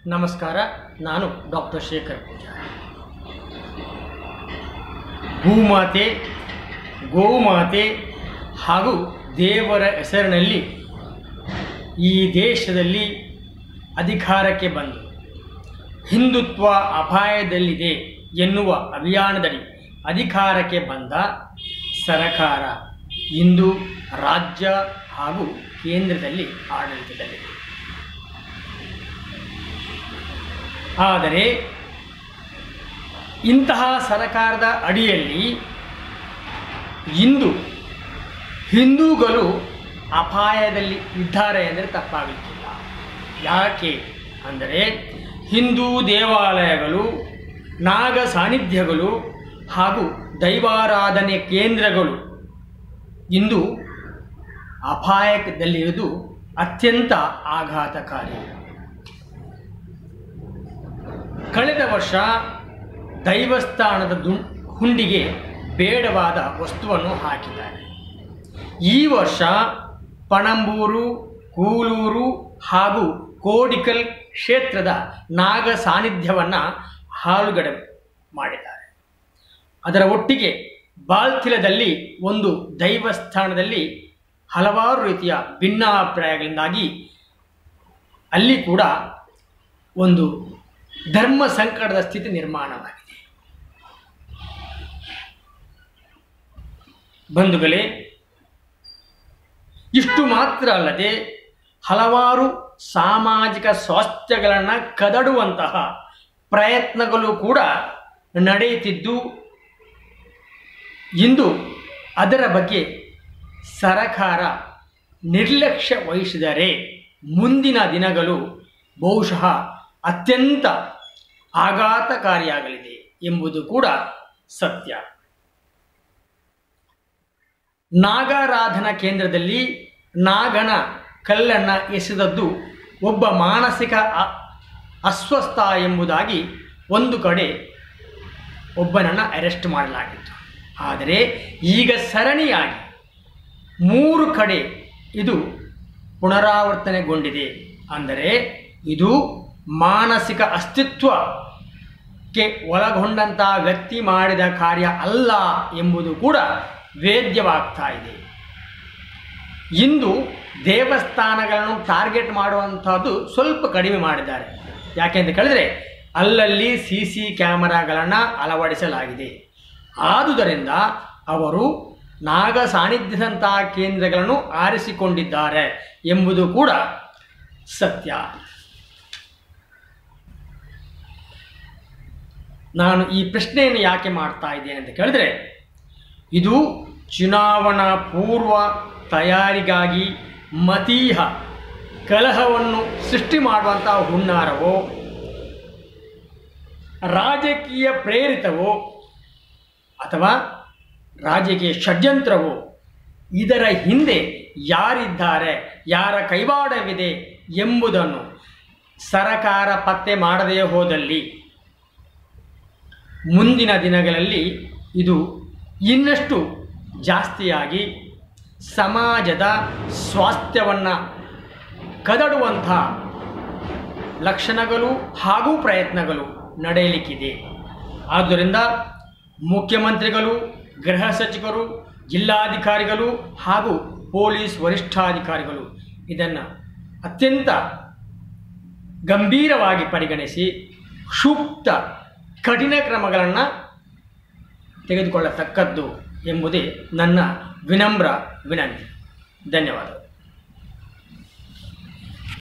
ನಮಸ್ಕಾರ ನಾನು ಡಾಕ್ಟರ್ ಶೇಖರ್ ಪೂಜಾರಿ ಭೂಮಾತೆ ಗೋಮಾತೆ ಹಾಗೂ ದೇವರ ಹೆಸರಿನಲ್ಲಿ ಈ ದೇಶದಲ್ಲಿ ಅಧಿಕಾರಕ್ಕೆ ಬಂದು ಹಿಂದುತ್ವ ಅಪಾಯದಲ್ಲಿದೆ ಎನ್ನುವ ಅಭಿಯಾನದಡಿ ಅಧಿಕಾರಕ್ಕೆ ಬಂದ ಸರಕಾರ ಇಂದು ರಾಜ್ಯ ಹಾಗೂ ಕೇಂದ್ರದಲ್ಲಿ ಆಡಳಿತದಲ್ಲಿದೆ ಆದರೆ ಇಂತಹ ಸರಕಾರದ ಅಡಿಯಲ್ಲಿ ಇಂದು ಹಿಂದೂಗಳು ಅಪಾಯದಲ್ಲಿ ಇದ್ದಾರೆ ಅಂದರೆ ತಪ್ಪಾಗಲಿಕ್ಕಿಲ್ಲ ಯಾಕೆ ಅಂದರೆ ಹಿಂದೂ ದೇವಾಲಯಗಳು ನಾಗ ಸಾನ್ನಿಧ್ಯಗಳು ಹಾಗೂ ದೈವಾರಾಧನೆ ಕೇಂದ್ರಗಳು ಇಂದು ಅಪಾಯದಲ್ಲಿರುವುದು ಅತ್ಯಂತ ಆಘಾತಕಾರಿ ಕಳೆದ ವರ್ಷ ದೈವಸ್ಥಾನದ ದು ಹುಂಡಿಗೆ ಬೇಡವಾದ ವಸ್ತುವನ್ನು ಹಾಕಿದ್ದಾರೆ ಈ ವರ್ಷ ಪಣಂಬೂರು ಕೂಲೂರು ಹಾಗೂ ಕೋಡಿಕಲ್ ಕ್ಷೇತ್ರದ ನಾಗ ಸಾನ್ನಿಧ್ಯವನ್ನು ಹಾಳುಗಡೆ ಮಾಡಿದ್ದಾರೆ ಅದರ ಒಟ್ಟಿಗೆ ಬಾಲ್ತಿಲದಲ್ಲಿ ಒಂದು ದೈವಸ್ಥಾನದಲ್ಲಿ ಹಲವಾರು ರೀತಿಯ ಭಿನ್ನಾಭಿಪ್ರಾಯಗಳಿಂದಾಗಿ ಅಲ್ಲಿ ಕೂಡ ಒಂದು ಧರ್ಮ ಸಂಕಟದ ಸ್ಥಿತಿ ನಿರ್ಮಾಣವಾಗಿದೆ ಬಂಧುಗಳೇ ಇಷ್ಟು ಮಾತ್ರ ಅಲ್ಲದೆ ಹಲವಾರು ಸಾಮಾಜಿಕ ಸ್ವಾಸ್ಥ್ಯಗಳನ್ನು ಕದಡುವಂತಹ ಪ್ರಯತ್ನಗಳು ಕೂಡ ನಡೆಯುತ್ತಿದ್ದು ಇಂದು ಅದರ ಬಗ್ಗೆ ಸರಕಾರ ನಿರ್ಲಕ್ಷ್ಯ ವಹಿಸಿದರೆ ಮುಂದಿನ ದಿನಗಳು ಬಹುಶಃ ಅತ್ಯಂತ ಆಘಾತಕಾರಿಯಾಗಲಿದೆ ಎಂಬುದು ಕೂಡ ಸತ್ಯ ನಾಗಾರಾಧನಾ ಕೇಂದ್ರದಲ್ಲಿ ನಾಗನ ಕಲ್ಲನ್ನು ಎಸೆದದ್ದು ಒಬ್ಬ ಮಾನಸಿಕ ಅ- ಅಸ್ವಸ್ಥ ಎಂಬುದಾಗಿ ಒಂದು ಕಡೆ ಒಬ್ಬನನ್ನು ಅರೆಸ್ಟ್ ಮಾಡಲಾಗಿತ್ತು ಆದರೆ ಈಗ ಸರಣಿಯಾಗಿ ಮೂರು ಕಡೆ ಇದು ಪುನರಾವರ್ತನೆಗೊಂಡಿದೆ ಅಂದರೆ ಇದು ಮಾನಸಿಕ ಅಸ್ತಿತ್ವಕ್ಕೆ ಒಳಗೊಂಡಂಥ ವ್ಯಕ್ತಿ ಮಾಡಿದ ಕಾರ್ಯ ಅಲ್ಲ ಎಂಬುದು ಕೂಡ ವೇದ್ಯವಾಗ್ತಾ ಇದೆ ಇಂದು ದೇವಸ್ಥಾನಗಳನ್ನು ಟಾರ್ಗೆಟ್ ಮಾಡುವಂಥದ್ದು ಸ್ವಲ್ಪ ಕಡಿಮೆ ಮಾಡಿದ್ದಾರೆ ಯಾಕೆಂತ ಕೇಳಿದ್ರೆ ಅಲ್ಲಲ್ಲಿ ಸಿ ಸಿ ಕ್ಯಾಮರಾಗಳನ್ನು ಅಳವಡಿಸಲಾಗಿದೆ ಆದುದರಿಂದ ಅವರು ನಾಗ ಸಾನ್ನಿಧ್ಯದಂತಹ ಕೇಂದ್ರಗಳನ್ನು ಆರಿಸಿಕೊಂಡಿದ್ದಾರೆ ಎಂಬುದು ಕೂಡ ಸತ್ಯ ನಾನು ಈ ಪ್ರಶ್ನೆಯನ್ನು ಯಾಕೆ ಮಾಡ್ತಾ ಇದ್ದೇನೆ ಅಂತ ಕೇಳಿದ್ರೆ ಇದು ಚುನಾವಣಾ ಪೂರ್ವ ತಯಾರಿಗಾಗಿ ಮತೀಹ ಕಲಹವನ್ನು ಸೃಷ್ಟಿ ಮಾಡುವಂತಹ ಹುನ್ನಾರವೋ ರಾಜಕೀಯ ಪ್ರೇರಿತವೋ ಅಥವಾ ರಾಜಕೀಯ ಷಡ್ಯಂತ್ರವೋ ಇದರ ಹಿಂದೆ ಯಾರಿದ್ದಾರೆ ಯಾರ ಕೈವಾಡವಿದೆ ಎಂಬುದನ್ನು ಸರಕಾರ ಪತ್ತೆ ಮಾಡದೇ ಹೋದಲ್ಲಿ ಮುಂದಿನ ದಿನಗಳಲ್ಲಿ ಇದು ಇನ್ನಷ್ಟು ಜಾಸ್ತಿಯಾಗಿ ಸಮಾಜದ ಸ್ವಾಸ್ಥ್ಯವನ್ನು ಕದಡುವಂಥ ಲಕ್ಷಣಗಳು ಹಾಗೂ ಪ್ರಯತ್ನಗಳು ನಡೆಯಲಿಕ್ಕಿದೆ ಆದ್ದರಿಂದ ಮುಖ್ಯಮಂತ್ರಿಗಳು ಗೃಹ ಸಚಿವರು ಜಿಲ್ಲಾಧಿಕಾರಿಗಳು ಹಾಗೂ ಪೊಲೀಸ್ ವರಿಷ್ಠಾಧಿಕಾರಿಗಳು ಇದನ್ನು ಅತ್ಯಂತ ಗಂಭೀರವಾಗಿ ಪರಿಗಣಿಸಿ ಸೂಕ್ತ ಕಠಿಣ ಕ್ರಮಗಳನ್ನು ತೆಗೆದುಕೊಳ್ಳತಕ್ಕದ್ದು ಎಂಬುದೇ ನನ್ನ ವಿನಮ್ರ ವಿನಂತಿ ಧನ್ಯವಾದಗಳು